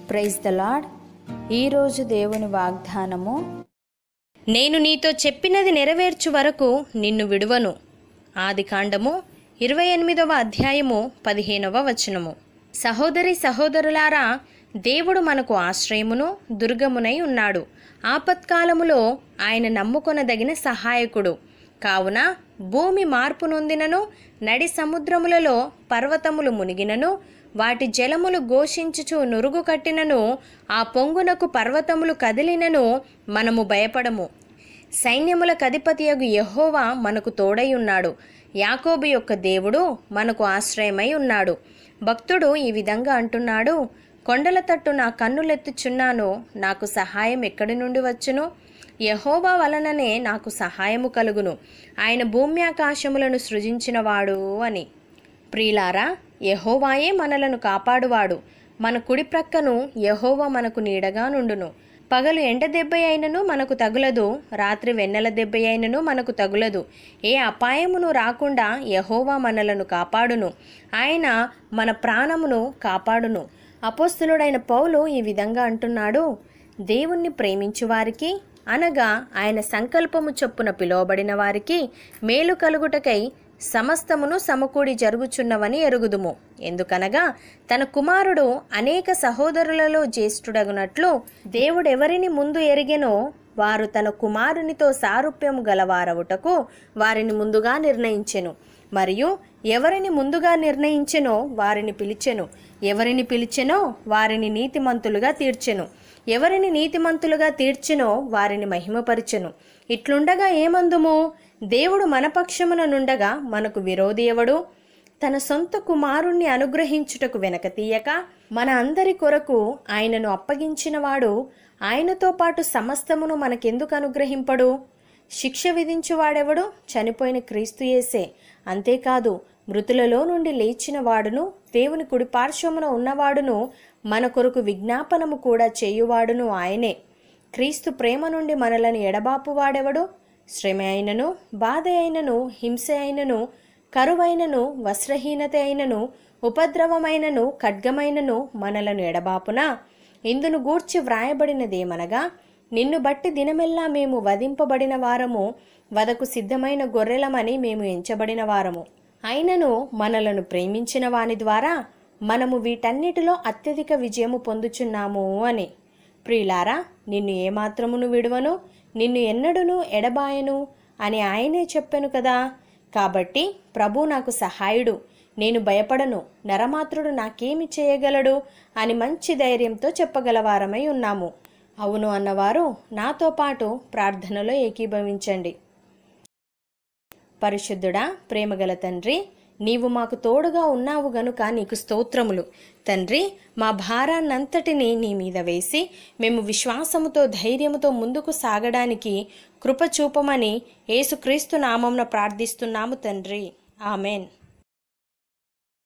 praise the lord ఈరోజు దేవుని వాగ్దానము నేను నీతో చెప్పినది నెరవేర్చు వరకు నిన్ను విడువను ఆది కాండము ఇరవై ఎనిమిదవ అధ్యాయము పదిహేనవ వచనము సహోదరి సహోదరులారా దేవుడు మనకు ఆశ్రయమును దుర్గమునై ఉన్నాడు ఆపత్కాలములో ఆయన నమ్ముకొనదగిన సహాయకుడు కావున భూమి మార్పు నొందినను నడి సముద్రములలో పర్వతములు మునిగినను వాటి జలములు ఘోషించుచు నురుగు కట్టినను ఆ పొంగునకు పర్వతములు కదిలినను మనము భయపడము సైన్యముల కధిపతియగు యెహోవా మనకు తోడై ఉన్నాడు యాకోబు యొక్క దేవుడు మనకు ఆశ్రయమై ఉన్నాడు భక్తుడు ఈ విధంగా అంటున్నాడు కొండల తట్టు నా కన్నులెత్తుచున్నాను నాకు సహాయం ఎక్కడి నుండి వచ్చును యహోవా వలననే నాకు సహాయము కలుగును ఆయన భూమి ఆకాశములను సృజించినవాడు అని ప్రియులారా యహోవాయే మనలను కాపాడువాడు మన కుడి ప్రక్కను యహోవా మనకు నీడగా నుండును పగలు ఎండ దెబ్బ అయినను మనకు తగులదు రాత్రి వెన్నెల దెబ్బ అయినను మనకు తగులదు ఏ అపాయమును రాకుండా యహోవా మనలను కాపాడును ఆయన మన ప్రాణమును కాపాడును అపోస్తులుడైన పౌలు ఈ విధంగా అంటున్నాడు దేవుణ్ణి ప్రేమించు వారికి అనగా ఆయన సంకల్పము చొప్పున పిలువబడిన వారికి మేలు కలుగుటకై సమస్తమును సమకూడి జరుగుచున్నవని ఎరుగుదుము ఎందుకనగా తన కుమారుడు అనేక సహోదరులలో జ్యేష్ఠుడగునట్లు దేవుడెవరిని ముందు ఎరిగెనో వారు తన కుమారునితో సారూప్యము గలవారవుటకు వారిని ముందుగా నిర్ణయించెను మరియు ఎవరిని ముందుగా నిర్ణయించెనో వారిని పిలిచెను ఎవరిని పిలిచెనో వారిని నీతిమంతులుగా తీర్చెను ఎవరిని నీతిమంతులుగా తీర్చెనో వారిని మహిమపరిచెను ఇట్లుండగా ఏమందుము దేవుడు మన పక్షమున నుండగా మనకు విరోధి ఎవడు తన సొంత కుమారుణ్ణి అనుగ్రహించుటకు వెనక తీయక మన అందరి కొరకు ఆయనను అప్పగించినవాడు ఆయనతో పాటు సమస్తమును మనకెందుకు అనుగ్రహింపడు శిక్ష విధించువాడెవడు చనిపోయిన క్రీస్తు యేసే అంతేకాదు మృతులలో నుండి లేచిన వాడును దేవుని కుడి పార్శ్వమున ఉన్నవాడును మన కొరకు విజ్ఞాపనము కూడా చేయువాడును ఆయనే క్రీస్తు ప్రేమ నుండి మనలను ఎడబాపువాడెవడు శ్రమ అయినను బాధ అయినను హింస అయినను కరువైనను వస్త్రహీనత అయినను ఉపద్రవమైనను ఖడ్గమైనను మనలను ఎడబాపునా ఇందును గూర్చి వ్రాయబడినదేమనగా నిన్ను బట్టి దినమెల్లా మేము వధింపబడిన వారము వదకు సిద్ధమైన గొర్రెలమని మేము ఎంచబడిన వారము అయినను మనలను ప్రేమించిన వాని ద్వారా మనము వీటన్నిటిలో అత్యధిక విజయము పొందుచున్నాము అని ప్రియులారా నిన్ను ఏమాత్రమును విడువను నిన్ను ఎన్నడును ఎడబాయను అని ఆయనే చెప్పాను కదా కాబట్టి ప్రభు నాకు సహాయుడు నేను భయపడను నరమాత్రుడు నాకేమి చేయగలడు అని మంచి ధైర్యంతో చెప్పగలవారమై ఉన్నాము అవును అన్నవారు నాతో పాటు ప్రార్థనలో ఏకీభవించండి పరిశుద్ధుడా ప్రేమగల తండ్రి నీవు మాకు తోడుగా ఉన్నావు గనుక నీకు స్తోత్రములు తండ్రి మా భారాన్నంతటినీ నీ మీద వేసి మేము విశ్వాసముతో ధైర్యముతో ముందుకు సాగడానికి కృప చూపమని యేసుక్రీస్తు నామంన ప్రార్థిస్తున్నాము తండ్రి ఆమెన్